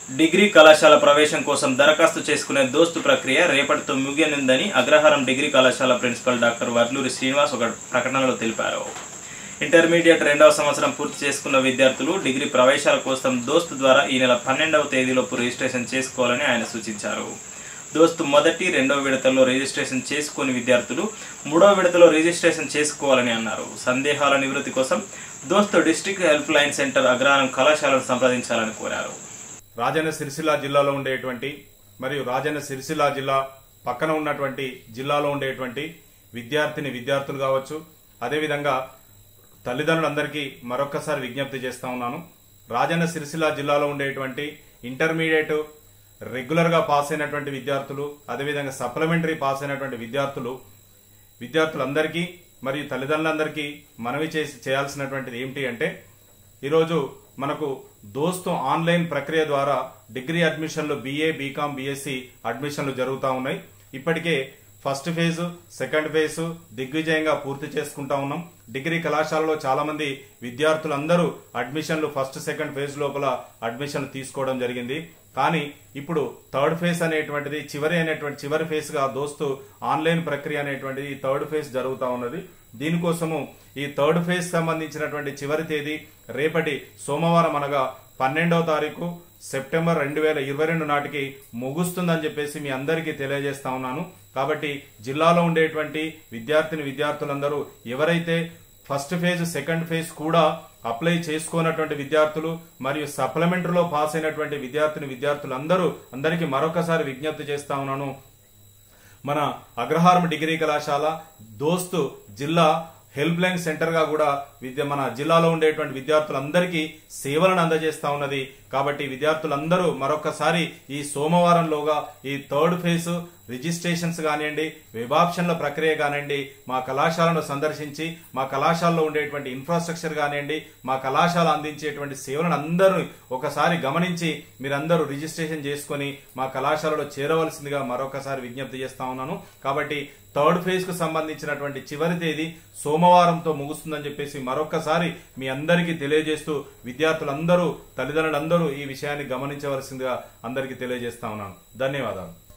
degree కళాశాల ప్రవేశం కోసం దరఖాస్తు చేసుకునే దోస్తు ప్రక్రియ రేపటితో ముగియనుందని అగ్రహారం డిగ్రీ కళాశాల ప్రిన్సిపల్ డాక్టర్ వర్లూరి శ్రీనివాస్ ఒక ప్రకటనలో తెలిపారు ఇంటర్మీడియట్ రెండవ సంవత్సరం పూర్తి చేసుకున్న విద్యార్థులు డిగ్రీ ప్రవేశాల కోసం దోస్తు ద్వారా ఈ నెల పన్నెండవ తేదీలోపు రిజిస్ట్రేషన్ చేసుకోవాలని ఆయన సూచించారు దోస్తు మొదటి రెండవ విడతల్లో రిజిస్ట్రేషన్ చేసుకుని విద్యార్థులు మూడవ విడతలో రిజిస్ట్రేషన్ చేసుకోవాలని అన్నారు సందేహాల నివృత్తి కోసం DOST district help line centre Agraharam కళాశాలను సంప్రదించాలని కోరారు రాజన్న సిరిసిల్ల జిల్లాలో ఉండేటువంటి మరియు రాజన్న సిరిసిల్ల జిల్లా పక్కన ఉన్నటువంటి జిల్లాలో ఉండేటువంటి విద్యార్థిని విద్యార్థులు కావచ్చు అదేవిధంగా తల్లిదండ్రులందరికీ మరొక్కసారి విజ్ఞప్తి చేస్తా ఉన్నాను రాజన్న సిరిసిల్ల జిల్లాలో ఉండేటువంటి ఇంటర్మీడియట్ రెగ్యులర్ గా పాస్ అయినటువంటి విద్యార్థులు అదేవిధంగా సప్లిమెంటరీ పాస్ అయినటువంటి విద్యార్థులు విద్యార్థులందరికీ మరియు తల్లిదండ్రులందరికీ మనవి చేసి చేయాల్సినటువంటిది ఏమిటి అంటే ఈరోజు మనకు దోస్తు ఆన్లైన్ ప్రక్రియ ద్వారా డిగ్రీ అడ్మిషన్లు బీఏ బీకామ్ బీఎస్సీ అడ్మిషన్లు జరుగుతూ ఉన్నాయి ఇప్పటికే ఫస్ట్ ఫేజ్ సెకండ్ ఫేజ్ దిగ్విజయంగా పూర్తి చేసుకుంటా ఉన్నాం డిగ్రీ కళాశాలలో చాలా మంది విద్యార్థులందరూ అడ్మిషన్లు ఫస్ట్ సెకండ్ ఫేజ్ లోపల అడ్మిషన్లు తీసుకోవడం జరిగింది కానీ ఇప్పుడు థర్డ్ ఫేజ్ అనేటువంటిది చివరి అనేటువంటి చివరి ఫేజ్ గా దోస్తు ఆన్లైన్ ప్రక్రియ అనేటువంటిది ఈ థర్డ్ ఫేజ్ జరుగుతా ఉన్నది దీనికోసము ఈ థర్డ్ ఫేజ్ సంబంధించినటువంటి చివరి తేదీ రేపటి సోమవారం అనగా పన్నెండవ తారీఖు సెప్టెంబర్ రెండు వేల ఇరవై రెండు నాటికి ముగుస్తుందని చెప్పేసి మీ అందరికీ తెలియజేస్తా ఉన్నాను కాబట్టి జిల్లాలో ఉండేటువంటి విద్యార్థిని విద్యార్థులందరూ ఎవరైతే ఫస్ట్ ఫేజ్ సెకండ్ ఫేజ్ కూడా అప్లై చేసుకున్నటువంటి విద్యార్థులు మరియు సప్లిమెంటరీలో పాస్ అయినటువంటి విద్యార్థిని విద్యార్థులందరూ అందరికీ మరొకసారి విజ్ఞప్తి చేస్తా ఉన్నాను మన అగ్రహారం డిగ్రీ కళాశాల దోస్తు జిల్లా హెల్ప్ లైన్ సెంటర్ గా కూడా విద్య మన జిల్లాలో ఉండేటువంటి విద్యార్థులందరికీ సేవలను అందజేస్తా ఉన్నది కాబట్టి విద్యార్థులందరూ మరొకసారి ఈ సోమవారంలోగా ఈ థర్డ్ ఫేజ్ రిజిస్ట్రేషన్స్ కానివ్వండి వెబాప్షన్ల ప్రక్రియ కానివ్వండి మా కళాశాలను సందర్శించి మా కళాశాలలో ఉండేటువంటి ఇన్ఫ్రాస్ట్రక్చర్ కానివ్వండి మా కళాశాల అందించేటువంటి సేవలను అందరూ ఒకసారి గమనించి మీరందరూ రిజిస్ట్రేషన్ చేసుకొని మా కళాశాలలో చేరవలసిందిగా మరొకసారి విజ్ఞప్తి చేస్తా ఉన్నాను కాబట్టి థర్డ్ ఫేజ్ కు సంబంధించినటువంటి చివరి తేదీ సోమవారంతో ముగుస్తుందని చెప్పేసి మరొకసారి మీ అందరికీ తెలియజేస్తూ విద్యార్థులందరూ తల్లిదండ్రులందరూ ఈ విషయాన్ని గమనించవలసిందిగా అందరికీ తెలియజేస్తా ఉన్నాను ధన్యవాదాలు